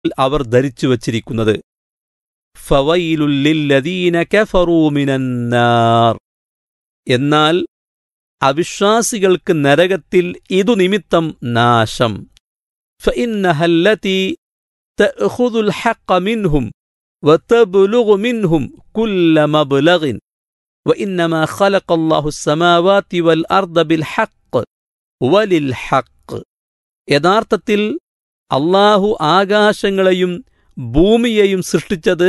അവർ ധരിച്ചു വച്ചിരിക്കുന്നത് ഫവയിലുല്ലില്ലദീന കഫറൂ മിനന്നാർ എന്നാൽ അവിശ്വാസികൾക്ക് നരകത്തിൽ ഇതു നിമിത്തം നാശം فإنها التي تأخذ الحق منهم وتبلغ منهم كل مبلغ وإنما خلق الله السماوات والأرض بالحق وللحق യഥാർത്ഥത്തിൽ അള്ളാഹു ആകാശങ്ങളെയും ഭൂമിയെയും സൃഷ്ടിച്ചത്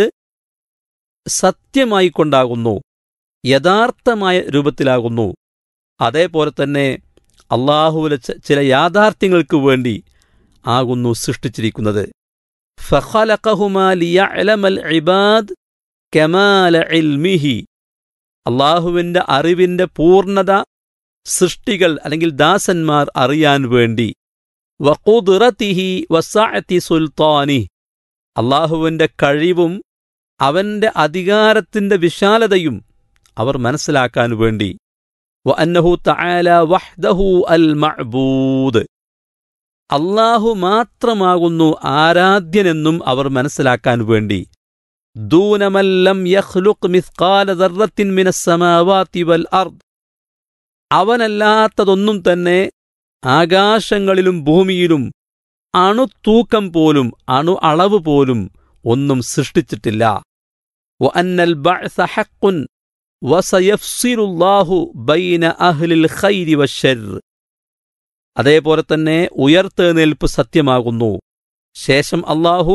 സത്യമായി കൊണ്ടാകുന്നു യഥാർത്ഥമായ രൂപത്തിലാകുന്നു അതേപോലെ തന്നെ അള്ളാഹുവിലെ ച- ചില യാഥാർത്ഥ്യങ്ങൾക്ക് വേണ്ടി ആകുന്നു സൃഷ്ടിച്ചിരിക്കുന്നത് ഫഖലഖഹുമാ ലിയഅലമൽ ഇബാദ് കമാല ഇൽമിഹി അള്ളാഹുവിൻ്റെ അറിവിൻ്റെ പൂർണ്ണത സൃഷ്ടികൾ അല്ലെങ്കിൽ ദാസന്മാർ അറിയാൻ വേണ്ടി വഖുദ്റതിഹി വസഅതി സുൽത്താനി അള്ളാഹുവിൻ്റെ കഴിവും അവൻ്റെ അധികാരത്തിൻ്റെ വിശാലതയും അവർ മനസ്സിലാക്കാൻ വേണ്ടി വഅന്നഹു തആല വഹ്ദഹു അൽ മഅബൂദ് അള്ളാഹു മാത്രമാകുന്നു ആരാധ്യനെന്നും അവർ മനസ്സിലാക്കാൻ വേണ്ടി ദൂനമല്ലം യഖ്ലുഖ് മിസ്കാല ദർറത്തിൻ മിനസ്സമാവാതി വൽ അർദ് അവനല്ലാത്തതൊന്നും തന്നെ ആകാശങ്ങളിലും ഭൂമിയിലും അണുതൂക്കം പോലും അണു അളവ് പോലും ഒന്നും സൃഷ്ടിച്ചിട്ടില്ല വഅന്നൽ ബഅസ ഹഖ്ഖുൻ വസയഫ്സിലുല്ലാഹു ബൈന അഹ്ലിൽ ഖൈരി വശർ അതേപോലെ തന്നെ ഉയർത്തെഴുന്നേൽപ്പ് സത്യമാകുന്നു ശേഷം അള്ളാഹു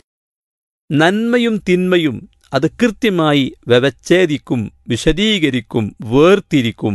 നന്മയും തിന്മയും അത് കൃത്യമായി വ്യവച്ഛേദിക്കും വിശദീകരിക്കും വേർതിരിക്കും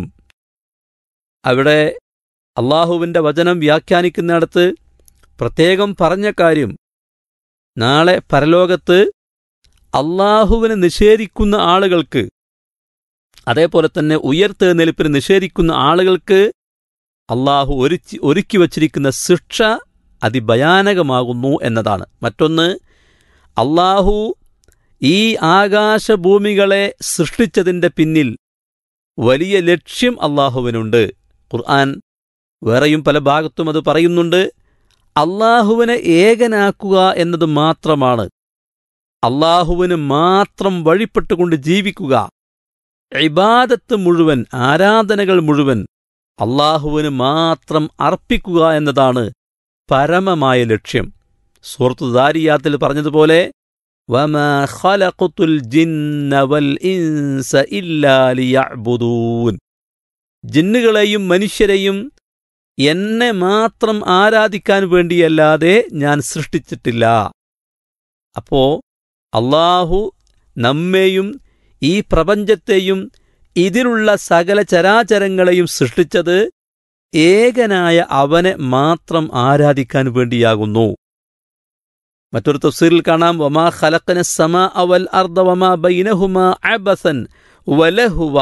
അവിടെ അള്ളാഹുവിൻ്റെ വചനം വ്യാഖ്യാനിക്കുന്നിടത്ത് പ്രത്യേകം പറഞ്ഞ കാര്യം നാളെ പരലോകത്ത് അള്ളാഹുവിനെ നിഷേധിക്കുന്ന ആളുകൾക്ക് അതേപോലെ തന്നെ ഉയർത്തെഴുന്നേൽപ്പിന് നിഷേധിക്കുന്ന ആളുകൾക്ക് അള്ളാഹു ഒരുക്കി ഒരുക്കി വച്ചിരിക്കുന്ന ശിക്ഷ അതിഭയാനകമാകുന്നു എന്നതാണ് മറ്റൊന്ന് അള്ളാഹു ഈ ആകാശഭൂമികളെ സൃഷ്ടിച്ചതിൻ്റെ പിന്നിൽ വലിയ ലക്ഷ്യം അള്ളാഹുവിനുണ്ട് ഖുർആൻ വേറെയും പല ഭാഗത്തും അത് പറയുന്നുണ്ട് അള്ളാഹുവിനെ ഏകനാക്കുക എന്നത് മാത്രമാണ് അള്ളാഹുവിന് മാത്രം വഴിപ്പെട്ടുകൊണ്ട് ജീവിക്കുക ഇബാദത്ത് മുഴുവൻ ആരാധനകൾ മുഴുവൻ അള്ളാഹുവിന് മാത്രം അർപ്പിക്കുക എന്നതാണ് പരമമായ ലക്ഷ്യം സൂറത്തു ദാരിയാത്തിൽ പറഞ്ഞതുപോലെ വമാ ഖലഖത്തുൽ ജിന്ന വൽ ഇൻസ ഇല്ലാ ലിയഅ്ബുദൂൻ ജിന്നുകളെയും മനുഷ്യരെയും എന്നെ മാത്രം ആരാധിക്കാൻ വേണ്ടിയല്ലാതെ ഞാൻ സൃഷ്ടിച്ചിട്ടില്ല അപ്പോ അള്ളാഹു നമ്മെയും ഈ പ്രപഞ്ചത്തെയും ഇതിലുള്ള സകല ചരാചരങ്ങളെയും സൃഷ്ടിച്ചത് ഏകനായ അവനെ മാത്രം ആരാധിക്കാൻ വേണ്ടിയാകുന്നു മറ്റൊരു തഫ്സീറിൽ കാണാം വമാ ഖലഖന സമ അവൽ അർദ വമാ ബൈനഹുമ അബസൻ വലഹുവ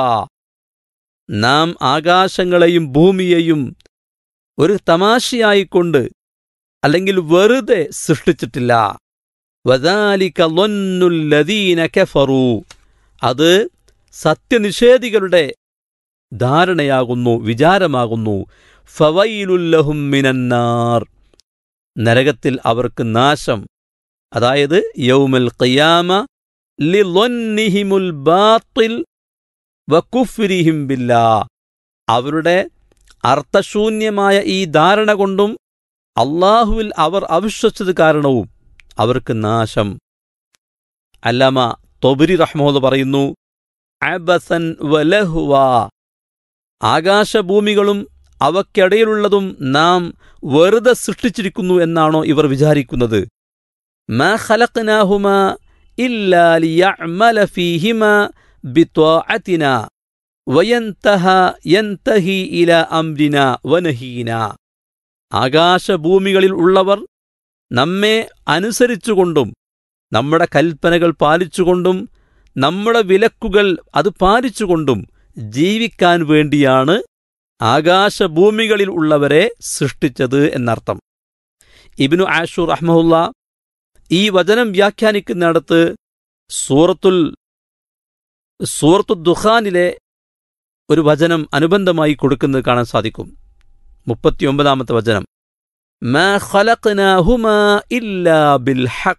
നാം ആകാശങ്ങളെയും ഭൂമിയെയും ഒരു തമാശയായിക്കൊണ്ട് അല്ലെങ്കിൽ വെറുതെ സൃഷ്ടിച്ചിട്ടില്ല വദാലിക ളൊന്നുൽ ലദീന കഫറൂ അത് സത്യനിഷേധികളുടെ ധാരണയാകുന്നു വിചാരമാകുന്നു ഫവയിലുല്ലഹും മിനന്നാർ നരകത്തിൽ അവർക്ക് നാശം അതായത് യൗമൽ ഖിയാമ ലിളൊന്നിഹിമുൽ ബാത്തിൽ വക്കുഫിരിഹിം ബില്ലാ അവരുടെ അർത്ഥശൂന്യമായ ഈ ധാരണ കൊണ്ടും അള്ളാഹുവിൽ അവർ അവിശ്വസിച്ചത് കാരണവും അവർക്ക് നാശം അല്ലാമ തൊബരി റഹ്മോദ് പറയുന്നു അബസൻ വലഹുവ ആകാശഭൂമികളും അവയ്ക്കിടയിലുള്ളതും നാം വെറുതെ സൃഷ്ടിച്ചിരിക്കുന്നു എന്നാണോ ഇവർ വിചാരിക്കുന്നത് മാ ഖലഖ്നാഹുമ ഇല്ലാ ലിയഅ്മല ഫീഹിമ ബിത്വാഅതിന വയന്തഹ യന്തഹി ഇല അംരിന വനഹീന ആകാശഭൂമികളിൽ ഉള്ളവർ നമ്മെ അനുസരിച്ചുകൊണ്ടും നമ്മുടെ കൽപ്പനകൾ പാലിച്ചുകൊണ്ടും നമ്മുടെ വിലക്കുകൾ അത് പാലിച്ചുകൊണ്ടും ജീവിക്കാൻ വേണ്ടിയാണ് ആകാശഭൂമികളിൽ ഉള്ളവരെ സൃഷ്ടിച്ചത് എന്നർത്ഥം ഇബിനു ആഷൂർ അഹ്മുല്ല ഈ വചനം വ്യാഖ്യാനിക്കുന്നിടത്ത് സൂറത്തുൽ സൂറത്തു ദുഖാനിലെ ഒരു വചനം അനുബന്ധമായി കൊടുക്കുന്നത് കാണാൻ സാധിക്കും മുപ്പത്തിയൊമ്പതാമത്തെ വചനം മാ ഖലഖ്നാഹുമാ ഇല്ലാ ബിൽ ഹഖ്